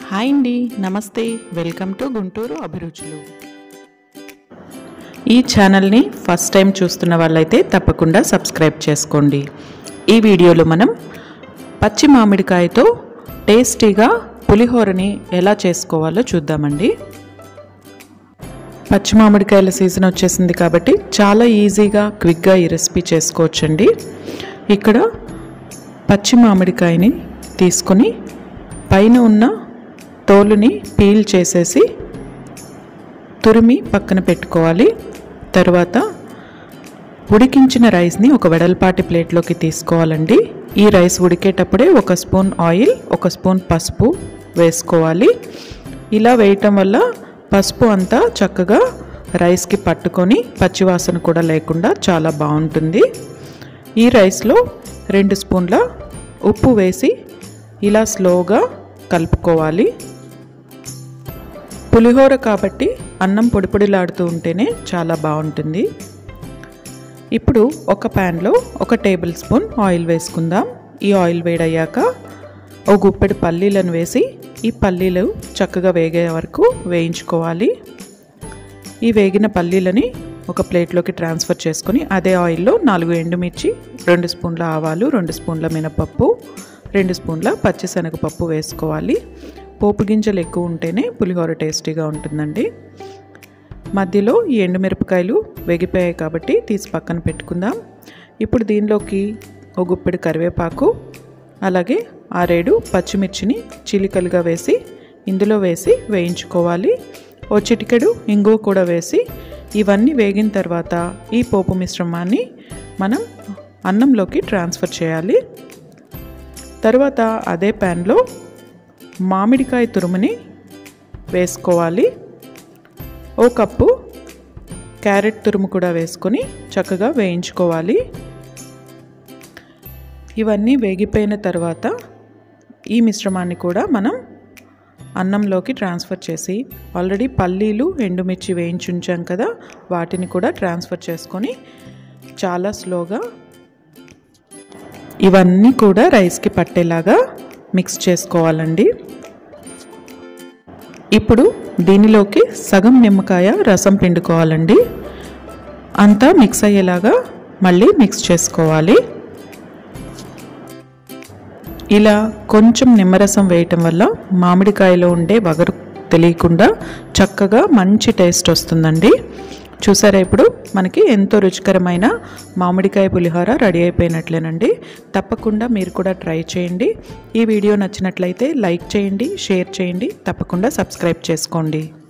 hi అండి నమస్తే welcome to Guntur అభిరుచులు ఈ ఛానల్ని ఫస్ట్ టైం చూస్తున్న వాళ్ళైతే తప్పకుండా సబ్స్క్రైబ్ చేసుకోండి ఈ వీడియోలో మనం పచ్చి మామిడికాయతో టేస్టీగా పులిహోరని ఎలా చేసుకోవాలో చూద్దామండి పచ్చి మామిడికాయల సీజన్ వచ్చేసింది కాబట్టి చాలా ఈజీగా క్విక్గా ఈ రెసిపీ చేసుకోవచ్చండి ఇక్కడ పచ్చి మామిడికాయని తీసుకొని పైన ఉన్న తోలుని పీల్ చేసేసి తురిమి పక్కన పెట్టుకోవాలి తర్వాత ఉడికించిన రైస్ని ఒక వెడల్పాటి ప్లేట్లోకి తీసుకోవాలండి ఈ రైస్ ఉడికేటప్పుడే ఒక స్పూన్ ఆయిల్ ఒక స్పూన్ పసుపు వేసుకోవాలి ఇలా వేయటం వల్ల పసుపు అంతా చక్కగా రైస్కి పట్టుకొని పచ్చివాసన కూడా లేకుండా చాలా బాగుంటుంది ఈ రైస్లో రెండు స్పూన్ల ఉప్పు వేసి ఇలా స్లోగా కలుపుకోవాలి పులిహోర కాబట్టి అన్నం పొడి పొడిలాడుతూ ఉంటేనే చాలా బాగుంటుంది ఇప్పుడు ఒక ప్యాన్లో ఒక టేబుల్ స్పూన్ ఆయిల్ వేసుకుందాం ఈ ఆయిల్ వేడయ్యాక ఒక గుప్పెడు పల్లీలను వేసి ఈ పల్లీలు చక్కగా వేగే వరకు వేయించుకోవాలి ఈ వేగిన పల్లీలని ఒక ప్లేట్లోకి ట్రాన్స్ఫర్ చేసుకొని అదే ఆయిల్లో నాలుగు ఎండుమిర్చి రెండు స్పూన్ల ఆవాలు రెండు స్పూన్ల మినపప్పు రెండు స్పూన్ల పచ్చిశనగపప్పు వేసుకోవాలి పోపు గింజలు ఎక్కువ ఉంటేనే పులిహోర టేస్టీగా ఉంటుందండి మధ్యలో ఈ ఎండుమిరపకాయలు వేగిపోయాయి కాబట్టి తీసి పక్కన పెట్టుకుందాం ఇప్పుడు దీనిలోకి ఒక గుప్పెడు కరివేపాకు అలాగే ఆరేడు పచ్చిమిర్చిని చిలికలుగా వేసి ఇందులో వేసి వేయించుకోవాలి ఓ చిటికెడు ఇంగువ కూడా వేసి ఇవన్నీ వేగిన తర్వాత ఈ పోపు మిశ్రమాన్ని మనం అన్నంలోకి ట్రాన్స్ఫర్ చేయాలి తర్వాత అదే ప్యాన్లో మామిడికాయ తురుముని వేసుకోవాలి ఓ కప్పు క్యారెట్ తురుము కూడా వేసుకొని చక్కగా వేయించుకోవాలి ఇవన్నీ వేగిపోయిన తర్వాత ఈ మిశ్రమాన్ని కూడా మనం అన్నంలోకి ట్రాన్స్ఫర్ చేసి ఆల్రెడీ పల్లీలు ఎండుమిర్చి వేయించి ఉంచాం కదా వాటిని కూడా ట్రాన్స్ఫర్ చేసుకొని చాలా స్లోగా ఇవన్నీ కూడా రైస్కి పట్టేలాగా మిక్స్ చేసుకోవాలండి ఇప్పుడు దీనిలోకి సగం నిమ్మకాయ రసం పిండుకోవాలండి అంతా మిక్స్ అయ్యేలాగా మళ్ళీ మిక్స్ చేసుకోవాలి ఇలా కొంచెం నిమ్మరసం వేయటం వల్ల మామిడికాయలో ఉండే వగరు తెలియకుండా చక్కగా మంచి టేస్ట్ వస్తుందండి చూసారా ఇప్పుడు మనకి ఎంతో రుచికరమైన మామిడికాయ పులిహోర రెడీ అయిపోయినట్లేనండి తప్పకుండా మీరు కూడా ట్రై చేయండి ఈ వీడియో నచ్చినట్లయితే లైక్ చేయండి షేర్ చేయండి తప్పకుండా సబ్స్క్రైబ్ చేసుకోండి